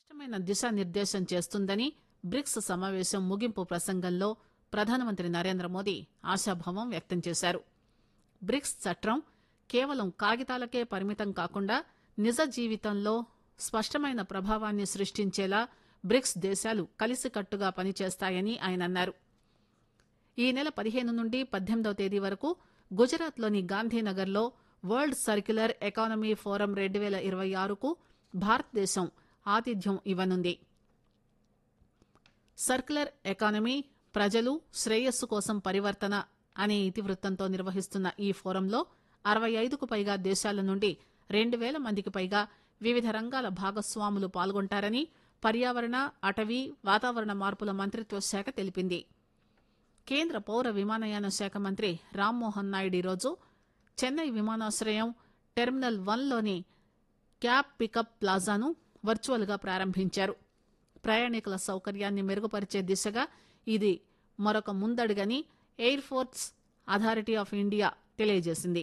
స్పష్టమైన దిశానిర్దేశం చేస్తుందని బ్రిక్స్ సమావేశం ముగింపు ప్రసంగంలో ప్రధానమంత్రి నరేంద్ర మోదీ ఆశాభావం వ్యక్తం చేశారు బ్రిక్స్ చట్రం కేవలం కాగితాలకే పరిమితం కాకుండా నిజ జీవితంలో స్పష్టమైన ప్రభావాన్ని సృష్టించేలా బ్రిక్స్ దేశాలు కలిసికట్టుగా పనిచేస్తాయని ఆయన అన్నారు ఈ నెల పదిహేను నుండి పద్దెనిమిదవ తేదీ వరకు గుజరాత్లోని గాంధీనగర్లో వరల్డ్ సర్క్యులర్ ఎకానమీ ఫోరం రెండు పేల ఇరవై ఆరుకు భారతదేశం ఆతిథ్యం ఇవ్వనుంది సర్క్యులర్ ఎకానమీ ప్రజలు శ్రేయస్సు కోసం పరివర్తన అనే ఇతివృత్తంతో నిర్వహిస్తున్న ఈ ఫోరంలో అరవై ఐదుకు పైగా దేశాల నుండి రెండు పేల మందికి పైగా వివిధ రంగాల భాగస్వాములు పాల్గొంటారని పర్యావరణ అటవీ వాతావరణ మార్పుల మంత్రిత్వ శాఖ తెలిపింది కేంద్ర పౌర విమానయాన శాఖ మంత్రి రామ్మోహన్ నాయుడు ఈరోజు చెన్నై విమానాశ్రయం టెర్మినల్ వన్లోని క్యాబ్ పికప్ ప్లాజాను వర్చువల్గా ప్రారంభించారు ప్రయాణికుల సౌకర్యాన్ని మెరుగుపరిచే దిశగా ఇది మరొక ముందడుగని air force authority of India తెలియజేసింది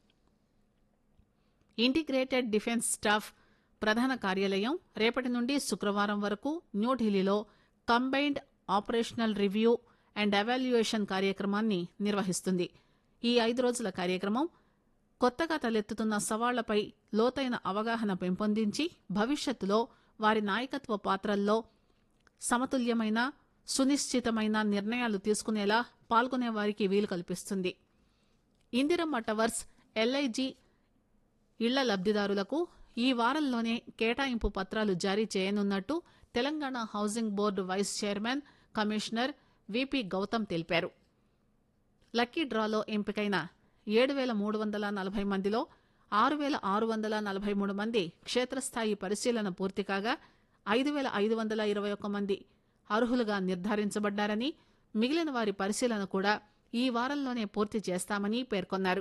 ఇంటిగ్రేటెడ్ డిఫెన్స్ స్టాఫ్ ప్రధాన కార్యాలయం రేపటి నుండి శుక్రవారం వరకు న్యూఢిల్లీలో combined operational review and evaluation కార్యక్రమాన్ని నిర్వహిస్తుంది ఈ ఐదు రోజుల కార్యక్రమం కొత్తగా తలెత్తుతున్న సవాళ్లపై లోతైన అవగాహన పెంపొందించి భవిష్యత్తులో వారి నాయకత్వ పాత్రల్లో సమతుల్యమైన సునిశ్చితమైన నిర్ణయాలు తీసుకునేలా పాల్గొనే వారికి వీలు కల్పిస్తుంది ఇందిరమ్మ టవర్స్ ఎల్ఐజీ ఇళ్ల లబ్దిదారులకు ఈ వారంలోనే కేటాయింపు పత్రాలు జారీ చేయనున్నట్టు Telangana housing board vice chairman commissioner VP Gautam తెలిపారు లక్కీ డ్రాలో ఎంపికైన ఏడు వేల మూడు వందల నలభై మందిలో ఆరు వేల ఆరు వందల నలభై మూడు మంది క్షేత్రస్థాయి పరిశీలన పూర్తి కాగా ఐదు వేల ఐదు వందల ఇరవై ఒక్క మంది అర్హులుగా నిర్ధారించబడ్డారని మిగిలిన వారి పరిశీలన కూడా ఈ వారంలోనే పూర్తి చేస్తామని పేర్కొన్నారు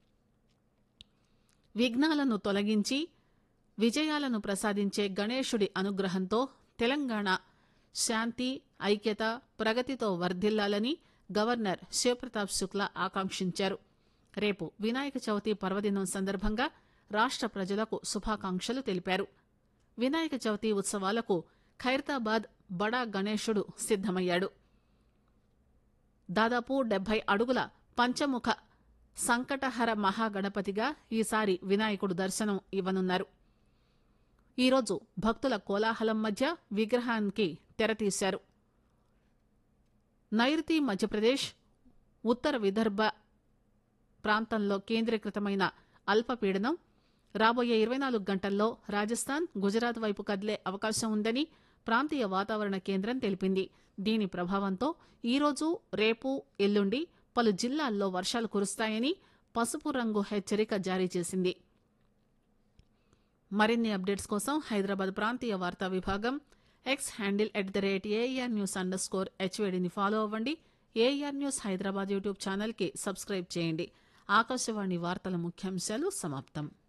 విఘ్నాలను తొలగించి విజయాలను ప్రసాదించే గణేశుడి అనుగ్రహంతో తెలంగాణ శాంతి ఐక్యత ప్రగతితో వర్ధిల్లాలని గవర్నర్ శివప్రతాప్ శుక్లా ఆకాంక్షించారు రేపు వినాయక చవితి పర్వదినం సందర్భంగా రాష్ట ప్రజలకు శుభాకాంక్షలు తెలిపారు వినాయక చవితి ఉత్సవాలకు ఖైరతాబాద్ బడా గణేశుడు సిద్దమయ్యాడు దాదాపు డెబ్బై అడుగుల పంచముఖ సంకటహర మహాగణపతిగా ఈసారి వినాయకుడు దర్శనం ఇవ్వనున్నారు ఈరోజు భక్తుల కోలాహలం మధ్య విగ్రహానికి తెరతీశారు నైరుతి మధ్యప్రదేశ్ ఉత్తర విదర్భ ప్రాంతంలో కేంద్రీకృతమైన అల్పపీడనం రాబోయే ఇరవై నాలుగు గంటల్లో రాజస్థాన్ గుజరాత్ వైపు కదిలే అవకాశం ఉందని ప్రాంతీయ వాతావరణ కేంద్రం తెలిపింది దీని ప్రభావంతో ఈరోజు రేపు ఎల్లుండి పలు జిల్లాల్లో వర్షాలు కురుస్తాయని పసుపు రంగు హెచ్చరిక జారీ చేసింది మరిన్ని అప్డేట్స్ కోసం హైదరాబాద్ ప్రాంతీయ వార్తా విభాగం X handle at the rate AR news underscore స్కోర్ హెచ్వేడిని ఫాలో అవ్వండి ఏఆర్ న్యూస్ హైదరాబాద్ యూట్యూబ్ ఛానల్కి సబ్స్క్రైబ్ చేయండి ఆకాశవాణి వార్తల ముఖ్యాంశాలు సమాప్తం